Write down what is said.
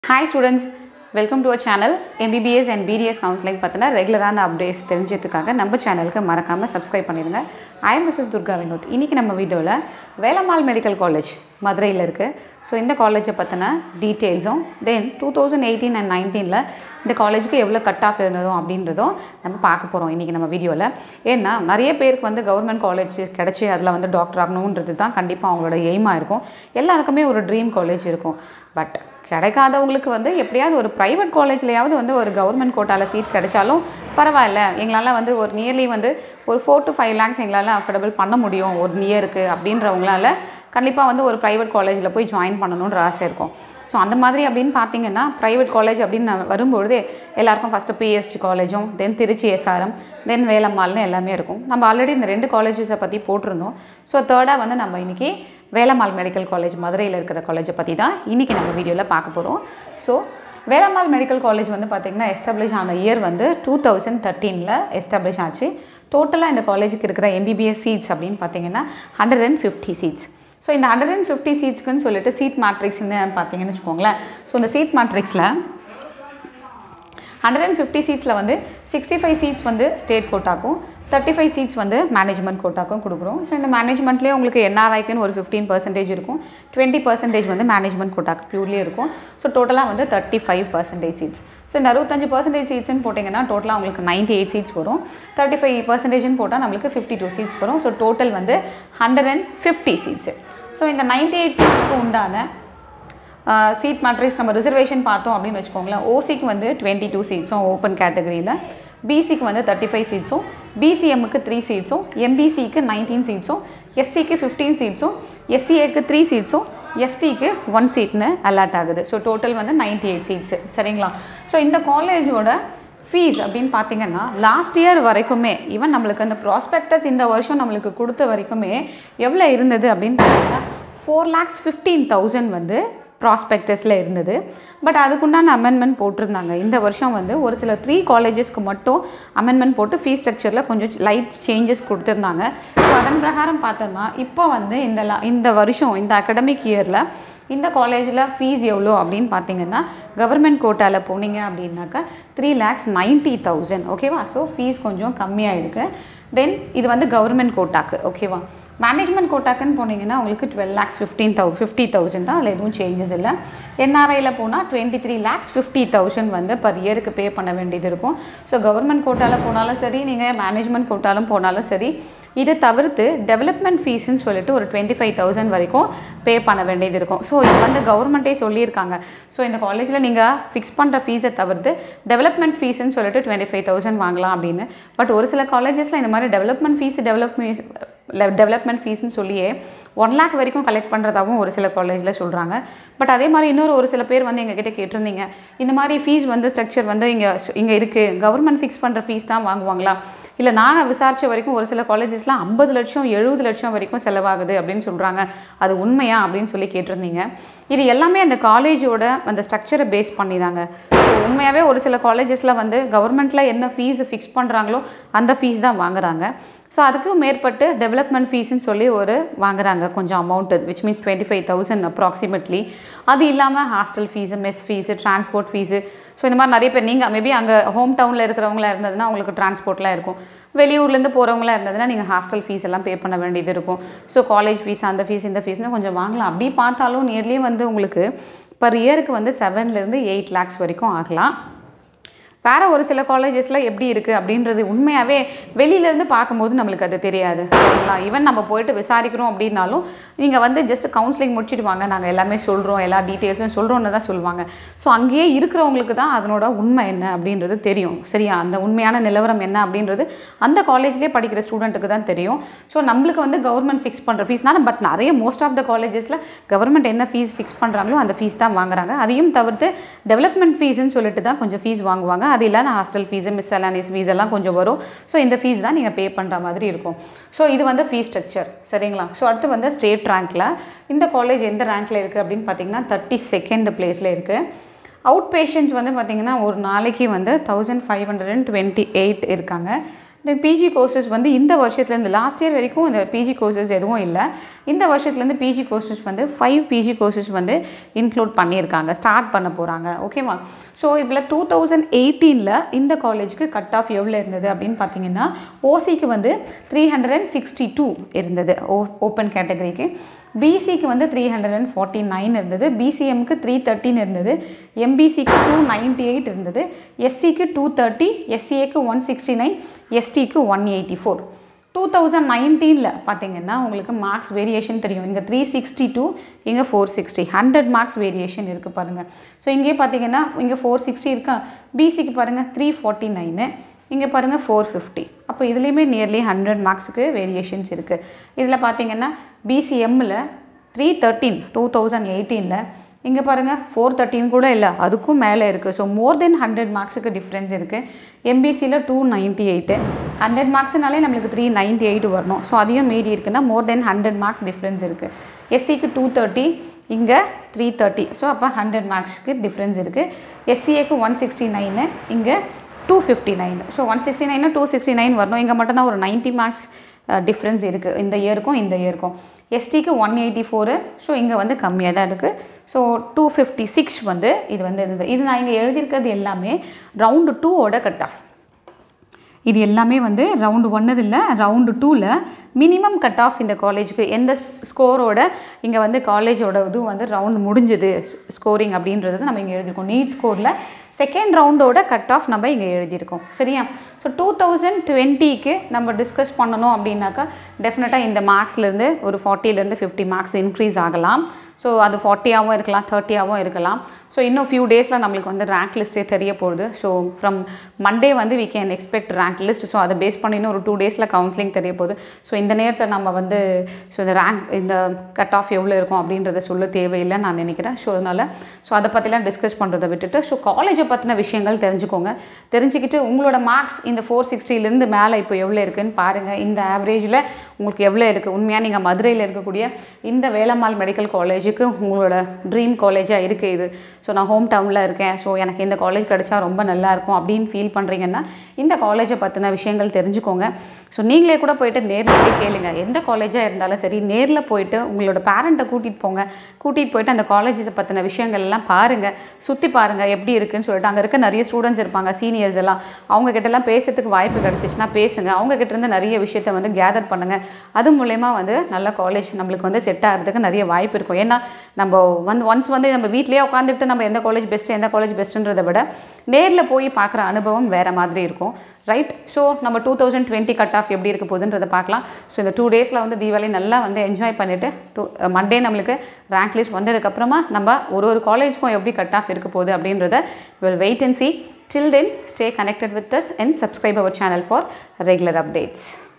Hi students welcome to our channel MBBS and BDS counselling பார்த்தினா ரெகுலரான updates தெரிஞ்சதுக்காக நம்ம சேனலுக்கு மறக்காமல் சப்ஸ்கிரைப் பண்ணிடுங்க I am Mrs Durga Vinod இன்றைக்கி நம்ம வீடியோவில் வேலம்மாள் மெடிக்கல் காலேஜ் மதுரையில் இருக்குது ஸோ இந்த காலேஜை பற்றின டீட்டெயில்ஸும் then two thousand eighteen and நைன்டீனில் இந்த காலேஜுக்கு எவ்வளோ கட் ஆஃப் இருந்ததும் அப்படின்றதும் நம்ம பார்க்க போகிறோம் இன்றைக்கி நம்ம வீடியோவில் ஏன்னா நிறைய பேருக்கு வந்து கவர்மெண்ட் காலேஜ் கிடச்சி அதில் வந்து டாக்டர் ஆகணுன்றது தான் கண்டிப்பாக அவங்களோட எய்மாக இருக்கும் எல்லாருக்குமே ஒரு ட்ரீம் காலேஜ் இருக்கும் பட் கிடைக்காதவங்களுக்கு வந்து எப்படியாவது ஒரு ப்ரைவேட் காலேஜ்லையாவது வந்து ஒரு கவர்மெண்ட் கோட்டாவில் சீட் கிடைச்சாலும் பரவாயில்ல எங்களால் வந்து ஒரு நியர்லி வந்து ஒரு ஃபோர் டு ஃபைவ் லேக்ஸ் எங்களால் அஃபோர்டபுள் பண்ண முடியும் ஒரு நியருக்கு அப்படின்றவங்களால கண்டிப்பாக வந்து ஒரு ப்ரைவேட் காலேஜில் போய் ஜாயின் பண்ணணுன்ற ஆசை இருக்கும் ஸோ அந்த மாதிரி அப்படின்னு பார்த்தீங்கன்னா ப்ரைவேட் காலேஜ் அப்படின்னு நான் வரும்பொழுதே எல்லாருக்கும் ஃபஸ்ட்டு பிஎஸ்டி காலேஜும் தென் திருச்சி எஸ்ஆர்எம் தென் வேலம்மாள்னு எல்லாமே இருக்கும் நம்ம ஆல்ரெடி இந்த ரெண்டு காலேஜஸை பற்றி போட்டிருந்தோம் ஸோ தேர்டாக வந்து நம்ம இன்றைக்கி வேலம்மாள் மெடிக்கல் காலேஜ் மதுரையில் இருக்கிற காலேஜை பற்றி தான் இன்றைக்கி நம்ம வீடியோவில் பார்க்க போகிறோம் ஸோ வேலம்மாள் மெடிக்கல் காலேஜ் வந்து பார்த்திங்கன்னா எஸ்டாப்ளிஷ் ஆன இயர் வந்து டூ தௌசண்ட் தேர்ட்டீனில் எஸ்டாப்ளிஷ் ஆச்சு டோட்டலாக இந்த காலேஜுக்கு இருக்கிற எம்பிபிஎஸ் சீட்ஸ் அப்படின்னு பார்த்தீங்கன்னா hundred and fifty seats so இந்த ஹண்ட்ரட் அண்ட் ஃபிஃப்டி சீட்ஸ்க்குன்னு சொல்லிட்டு சீட் மேட்ரிக்ஸ்னு பார்த்தீங்கன்னு வச்சுக்கோங்களேன் ஸோ இந்த சீட் மேட்ரிக்ஸில் ஹண்ட்ரட் அண்ட் ஃபிஃப்டி சீட்ஸில் வந்து சிக்ஸ்டி ஃபைவ் சீட்ஸ் வந்து ஸ்டேட் கோட்டாக்கும் தேர்ட்டி ஃபைவ் சீட்ஸ் வந்து மேனேஜ்மெண்ட் கோட்டாக்கும் கொடுக்குறோம் ஸோ இந்த மேனேஜ்மெண்ட்லேயே உங்களுக்கு என்ஆர்ஐக்குன்னு ஒரு ஃபிஃப்டீன் பர்சன்டேஜ் இருக்கும் டுவெண்ட்டி பர்சன்டேஜ் வந்து மேனேஜ்மெண்ட் கோட்டாக்கு பியூர்லேயே இருக்கும் ஸோ டோட்டலாக வந்து thirty five percentage seats so இந்த அறுபத்தஞ்சு பர்சன்டேஜ் சீட்ஸ்னு போட்டிங்கன்னா டோட்டலாக உங்களுக்கு நைன்ட்டி எயிட் சீட்ஸ் வரும் தேர்ட்டி ஃபைவ் பர்சன்டேஜ்னு போட்டால் நம்மளுக்கு ஃபிஃப்டி டூ சீட்ஸ் வரும் ஸோ டோட்டல் வந்து hundred and fifty seats so இந்த நைன்ட்டி எயிட் சீட்ஸ்க்கு உண்டான சீட் மேட்ரிக்ஸ் நம்ம ரிசர்வேஷன் பார்த்தோம் அப்படின்னு வச்சுக்கோங்களேன் ஓசிக்கு வந்து டுவெண்ட்டி டூ சீட்ஸும் ஓப்பன் கேட்டகரியில் பிசிக்கு வந்து தேர்ட்டி ஃபைவ் சீட்ஸும் பிசிஎம்முக்கு த்ரீ சீட்ஸும் எம்பிசிக்கு நைன்டீன் சீட்ஸும் எஸ்சிக்கு ஃபிஃப்டீன் சீட்ஸும் எஸ்சிஏக்கு த்ரீ சீட்ஸும் எஸ்டிக்கு ஒன் சீட்னு அலாட் ஆகுது ஸோ டோட்டல் வந்து நைன்ட்டி எயிட் சீட்ஸு சரிங்களா ஸோ இந்த காலேஜோட ஃபீஸ் அப்படின்னு பார்த்தீங்கன்னா லாஸ்ட் இயர் வரைக்குமே ஈவன் நம்மளுக்கு அந்த ப்ராஸ்பெக்டஸ் இந்த வருஷம் நம்மளுக்கு கொடுத்த வரைக்குமே எவ்வளோ இருந்தது அப்படின்னு பார்த்தீங்கன்னா ஃபோர் லேக்ஸ் ஃபிஃப்டீன் தௌசண்ட் வந்து ப்ராஸ்பெக்டஸில் இருந்தது பட் அதுக்குண்டான அமெண்ட்மெண்ட் போட்டிருந்தாங்க இந்த வருஷம் வந்து ஒரு சில த்ரீ காலேஜஸ்க்கு மட்டும் அமெண்ட்மெண்ட் போட்டு ஃபீஸ் ஸ்ட்ரக்சரில் கொஞ்சம் லைட் சேஞ்சஸ் கொடுத்துருந்தாங்க ஸோ அதன் பிரகாரம் பார்த்தோம்னா இப்போ வந்து இந்த லா இந்த வருஷம் இந்த அகடமிக் இயரில் இந்த காலேஜில் ஃபீஸ் எவ்வளோ அப்படின்னு பார்த்தீங்கன்னா கவர்மெண்ட் கோட்டாவில் போனீங்க அப்படின்னாக்கா த்ரீ லேக்ஸ் நைன்ட்டி தௌசண்ட் ஓகேவா ஸோ ஃபீஸ் கொஞ்சம் கம்மியாக இருக்குது தென் இது வந்து கவர்மெண்ட் கோட்டாக்கு ஓகேவா மேனேஜ்மெண்ட் கோட்டாக்குன்னு போனீங்கன்னா உங்களுக்கு twelve lakhs fifteen thou fifty thousand தான் அதில் எதுவும் சேஞ்சஸ் இல்லை என்ஆர்ஐயில் போனால் twenty three lakhs fifty thousand வந்து பர் இயருக்கு பே பண்ண வேண்டியது இருக்கும் ஸோ கவர்மெண்ட் கோட்டாவில் போனாலும் சரி நீங்கள் மேனேஜ்மெண்ட் கோட்டாலும் போனாலும் சரி இதை தவிர்த்து டெவலப்மெண்ட் ஃபீஸ்ன்னு சொல்லிட்டு ஒரு டுவெண்ட்டி ஃபைவ் தௌசண்ட் வரைக்கும் பே பண்ண வேண்டியது இருக்கும் ஸோ இது வந்து கவர்மெண்ட்டே சொல்லியிருக்காங்க ஸோ இந்த காலேஜில் நீங்கள் ஃபிக்ஸ் பண்ணுற ஃபீஸை தவிர்த்து டெவலப்மெண்ட் ஃபீஸ்ன்னு சொல்லிட்டு டுவெண்ட்டி ஃபைவ் தௌசண்ட் வாங்கலாம் அப்படின்னு பட் ஒரு சில காலேஜஸில் இந்த மாதிரி டெவலப்மெண்ட் ஃபீஸ் டெவலப்மெண்ட் டெவலப்மெண்ட் ஃபீஸ்னு சொல்லியே ஒன் லேக் வரைக்கும் கலெக்ட் பண்ணுறதாகவும் ஒரு சில காலேஜில் சொல்கிறாங்க பட் அதே மாதிரி இன்னொரு ஒரு சில பேர் வந்து எங்ககிட்ட கேட்டிருந்தீங்க இந்த மாதிரி ஃபீஸ் வந்து ஸ்ட்ரக்சர் வந்து இங்கே இங்கே இருக்குது கவர்மெண்ட் ஃபிக்ஸ் பண்ணுற ஃபீஸ் தான் வாங்குவாங்களா இல்லை நான் விசாரித்த வரைக்கும் ஒரு சில காலேஜஸ்லாம் ஐம்பது லட்சம் எழுபது லட்சம் வரைக்கும் செலவாகுது அப்படின்னு சொல்கிறாங்க அது உண்மையா அப்படின்னு சொல்லி கேட்டிருந்தீங்க இது எல்லாமே அந்த காலேஜோட அந்த ஸ்ட்ரக்சரை பேஸ் பண்ணி தாங்க ஸோ உண்மையாகவே ஒரு சில காலேஜஸில் வந்து கவர்மெண்ட்டில் என்ன ஃபீஸ் ஃபிக்ஸ் பண்ணுறாங்களோ அந்த ஃபீஸ் தான் வாங்குறாங்க ஸோ அதுக்கு மேற்பட்டு டெவலப்மெண்ட் ஃபீஸ்ன்னு சொல்லி ஒரு வாங்குறாங்க கொஞ்சம் amount which means twenty five thousand approximately அது இல்லாமல் hostel fees mess fees transport fees so இந்த மாதிரி நிறைய பேர் நீங்கள் மேபி அங்கே ஹோம் டவுனில் இருக்கிறவங்களா இருந்ததுன்னா உங்களுக்கு டிரான்ஸ்போர்ட்லாம் இருக்கும் வெளியூர்லேருந்து போகிறவங்களா இருந்ததுன்னா நீங்கள் ஹாஸ்டல் ஃபீஸ் எல்லாம் பே பண்ண வேண்டியது இருக்கும் ஸோ காலேஜ் ஃபீஸ் அந்த ஃபீஸ் இந்த ஃபீஸ்னு கொஞ்சம் வாங்கலாம் அப்படி பார்த்தாலும் நியர்லி வந்து உங்களுக்கு பர் இயருக்கு வந்து செவன்லேருந்து எயிட் லேக்ஸ் வரைக்கும் ஆகலாம் வேறு ஒரு சில காலேஜஸில் எப்படி இருக்குது அப்படின்றது உண்மையாகவே வெளியிலேருந்து பார்க்கும்போது நம்மளுக்கு அது தெரியாது சரிங்களா ஈவன் நம்ம போயிட்டு விசாரிக்கிறோம் அப்படின்னாலும் நீங்கள் வந்து ஜஸ்ட் கவுன்சிலிங் முடிச்சுட்டு வாங்க நாங்கள் எல்லாமே சொல்கிறோம் எல்லா டீட்டெயில்ஸும் சொல்கிறோன்னு தான் சொல்லுவாங்க ஸோ அங்கேயே இருக்கிறவங்களுக்கு தான் அதனோட உண்மை என்ன அப்படின்றது தெரியும் சரியா அந்த உண்மையான நிலவரம் என்ன அப்படின்றது அந்த காலேஜ்லேயே படிக்கிற ஸ்டூடெண்ட்டுக்கு தான் தெரியும் ஸோ நம்மளுக்கு வந்து கவர்மெண்ட் ஃபிக்ஸ் பண்ணுற ஃபீஸ்னால பட் நிறைய மோஸ்ட் ஆஃப் த காலேஜஸில் கவர்மெண்ட் என்ன ஃபீஸ் ஃபிக்ஸ் பண்ணுறாங்களோ அந்த ஃபீஸ் தான் வாங்குறாங்க அதையும் தவிர்த்து டெவலப்மெண்ட் ஃபீஸ்ன்னு சொல்லிட்டு தான் கொஞ்சம் ஃபீஸ் வாங்குவாங்க அது இல்லாத ஹாஸ்டல் ஃபீஸு மிஸ்அலானிஸ் ஃபீஸ் எல்லாம் கொஞ்சம் வரும் ஸோ இந்த ஃபீஸ் தான் நீங்கள் பே பண்ணுற மாதிரி இருக்கும் ஸோ இது வந்து ஃபீஸ் ஸ்ட்ரக்சர் சரிங்களா ஸோ அடுத்து வந்து ஸ்டேட் ரேங்க்கில் இந்த காலேஜ் எந்த ரேங்க்கில் இருக்குது அப்படின்னு பார்த்தீங்கன்னா தேர்ட்டி செகண்ட் பிளேஸில் இருக்குது அவுட் பேஷண்ட்ஸ் வந்து பார்த்திங்கன்னா ஒரு நாளைக்கு வந்து thousand five hundred and twenty eight இருக்காங்க தென் பிஜி கோர்சஸ் வந்து இந்த வருஷத்துலேருந்து லாஸ்ட் இயர் வரைக்கும் இந்த பிஜி கோர்சஸ் எதுவும் இல்லை இந்த வருஷத்துலேருந்து பிஜி கோர்சஸ் வந்து ஃபைவ் பிஜி கோர்சஸ் வந்து இன்க்ளூட் பண்ணியிருக்காங்க ஸ்டார்ட் பண்ண போகிறாங்க ஓகேவா ஸோ இதில் டூ தௌசண்ட் எயிட்டீனில் இந்த காலேஜுக்கு கட் ஆஃப் எவ்வளோ இருந்தது அப்படின்னு பார்த்தீங்கன்னா ஓசிக்கு வந்து three hundred and sixty two இருந்தது ஓ ஓப்பன் கேட்டகரிக்கு பிசிக்கு வந்து three hundred and forty nine இருந்தது பிசிஎம்க்கு த்ரீ தேர்ட்டின் இருந்தது எம்பிசிக்கு டூ நைன்ட்டி எயிட் இருந்தது எஸ்சிக்கு டூ தேர்ட்டி எஸ்சிஏக்கு ஒன் சிக்ஸ்டி நைன் எஸ்டிக்கு one eighty four two thousand நைன்டீனில் பார்த்தீங்கன்னா உங்களுக்கு மார்க்ஸ் வேரியேஷன் தெரியும் இங்கே த்ரீ சிக்ஸ்டி டூ இங்கே four sixty hundred marks variation இருக்குது பாருங்கள் ஸோ இங்கே பார்த்தீங்கன்னா இங்கே ஃபோர் சிக்ஸ்டி இருக்கா பிசிக்கு பாருங்கள் த்ரீ ஃபார்ட்டி நைனு இங்கே பாருங்கள் ஃபோர் ஃபிஃப்டி அப்போ இதுலேயுமே நியர்லி ஹண்ட்ரட் மார்க்ஸுக்கு வேரியேஷன்ஸ் இருக்குது இதில் பார்த்தீங்கன்னா பிசிஎம்மில் த்ரீ தேர்ட்டீன் டூ தௌசண்ட் எயிட்டீனில் இங்கே பாருங்கள் ஃபோர் தேர்ட்டின் கூட இல்லை அதுக்கும் மேலே இருக்குது ஸோ மோர் தென் ஹண்ட்ரட் மார்க்ஸுக்கு டிஃப்ரென்ஸ் இருக்குது எம்பிசியில் டூ நைன்ட்டி எயிட்டு ஹண்ட்ரட் மார்க்ஸ்னாலே நம்மளுக்கு த்ரீ நைன்ட்டி எயிட் வரணும் ஸோ அதையும் மீறி இருக்குன்னா more than hundred marks difference இருக்குது எஸ்சிக்கு டூ தேர்ட்டி இங்கே த்ரீ தேர்ட்டி ஸோ அப்போ ஹண்ட்ரட் மார்க்ஸ்க்கு டிஃப்ரென்ஸ் இருக்குது எஸ்சிஏக்கு ஒன் சிக்ஸ்டி நைனு இங்கே two fifty nine so one sixty நைனா டூ சிக்ஸ்டி நைன் வரணும் இங்கே மட்டும்தான் ஒரு நைன்ட்டி மார்க்ஸ் டிஃப்ரென்ஸ் இருக்குது இந்த இயருக்கும் இந்த இயருக்கும் எஸ்டிக்கு ஒன் எயிட்டி ஃபோரு ஸோ இங்கே வந்து கம்மியாக தான் இருக்குது ஸோ டூ ஃபிஃப்டி சிக்ஸ் வந்து இது வந்து இருந்தது இது நான் இங்கே எழுதியிருக்கிறது எல்லாமே ரவுண்டு டூவோட கட் ஆஃப் இது எல்லாமே வந்து ரவுண்டு ஒன்னது இல்லை ரவுண்டு டூவில் மினிமம் கட் ஆஃப் இந்த காலேஜுக்கு எந்த ஸ்கோரோட இங்கே வந்து காலேஜோட இது வந்து ரவுண்ட் முடிஞ்சுது ஸ்கோரிங் அப்படின்றது நம்ம இங்கே எழுதியிருக்கோம் நீட் ஸ்கோரில் செகண்ட் ரவுண்டோட கட் ஆஃப் நம்ம இங்கே எழுதியிருக்கோம் சரியா ஸோ டூ தௌசண்ட் டுவெண்ட்டிக்கு நம்ம டிஸ்கஸ் பண்ணணும் அப்படின்னாக்கா டெஃபினட்டாக இந்த மார்க்ஸ்லேருந்து ஒரு ஃபார்ட்டிலேருந்து ஃபிஃப்டி மார்க்ஸ் இன்க்ரீஸ் ஆகலாம் ஸோ அது ஃபார்ட்டியாகவும் இருக்கலாம் தேர்ட்டியாகவும் இருக்கலாம் ஸோ இன்னும் ஃபியூ டேஸில் நம்மளுக்கு வந்து ரேங்க் லிஸ்ட்டே தெரிய போகுது ஸோ ஃப்ரம் மண்டே வந்து we can expect rank list so அதை பேஸ் பண்ணி இன்னும் ஒரு டூ டேஸில் கவுன்சிலிங் தெரிய போகுது ஸோ இந்த நேரத்தில் நம்ம வந்து ஸோ இந்த ரேங்க் இந்த கட் ஆஃப் எவ்வளோ இருக்கும் அப்படின்றத சொல்ல தேவையில்லை நான் நினைக்கிறேன் ஸோ அதனால் ஸோ அதை பற்றிலாம் டிஸ்கஸ் பண்ணுறதை விட்டுட்டு ஸோ காலேஜை பற்றின விஷயங்கள் தெரிஞ்சுக்கோங்க தெரிஞ்சுக்கிட்டு உங்களோட மார்க்ஸ் இந்த ஃபோர் சிக்ஸ்டிலேருந்து மேலே இப்போ எவ்வளோ இருக்குன்னு பாருங்கள் இந்த ஆவரேஜில் உங்களுக்கு எவ்வளோ இருக்குது உண்மையாக நீங்கள் மதுரையில் இருக்கக்கூடிய இந்த வேலம்மாள் மெடிக்கல் காலேஜுக்கு உங்களோட ட்ரீம் காலேஜாக இருக்குது இது ஸோ நான் ஹோம் டவுனில் இருக்கேன் ஸோ எனக்கு இந்த காலேஜ் கிடச்சா ரொம்ப நல்லாயிருக்கும் அப்படின்னு ஃபீல் பண்ணுறீங்கன்னா இந்த காலேஜை பற்றின விஷயங்கள் தெரிஞ்சுக்கோங்க ஸோ நீங்களே கூட போயிட்டு நேரில் போய் கேளுங்க எந்த காலேஜாக இருந்தாலும் சரி நேரில் போயிட்டு உங்களோட பேரண்ட்டை கூட்டிகிட்டு போங்க கூட்டிகிட்டு போயிட்டு அந்த காலேஜஸை பற்றின விஷயங்கள் எல்லாம் பாருங்கள் சுற்றி பாருங்கள் எப்படி இருக்குன்னு சொல்லிட்டு அங்கே இருக்க நிறைய ஸ்டூடெண்ட்ஸ் இருப்பாங்க சீனியர்ஸ் எல்லாம் அவங்க கிட்டலாம் பேசுறதுக்கு வாய்ப்பு கிடச்சிச்சின்னா பேசுங்க அவங்க கிட்ட இருந்து நிறைய விஷயத்தை வந்து கேதர் பண்ணுங்கள் அது மூலயமா வந்து நல்ல காலேஜ் நம்மளுக்கு வந்து செட் ஆகிறதுக்கு நிறைய வாய்ப்பு இருக்கும் ஏன்னா நம்ம வந்து ஒன்ஸ் வந்து நம்ம வீட்லேயே உட்காந்துட்டு நம்ம எந்த காலேஜ் பெஸ்ட்டு எந்த காலேஜ் பெஸ்ட்டுன்றதை விட நேரில் போய் பார்க்குற அனுபவம் வேறு மாதிரி இருக்கும் ரைட் ஸோ நம்ம two thousand twenty cut off எப்படி இருக்க போகுதுன்றதை பார்க்கலாம் ஸோ இந்த டூ டேஸில் வந்து தீபாவளி நல்லா வந்து என்ஜாய் பண்ணிவிட்டு டூ மண்டே நம்மளுக்கு ரேங்க் லிஸ்ட் வந்ததுக்கப்புறமா நம்ம ஒரு ஒரு காலேஜுக்கும் எப்படி கட் ஆஃப் இருக்க போகுது அப்படின்றத will wait and see Till then, stay connected with us and subscribe our channel for regular updates.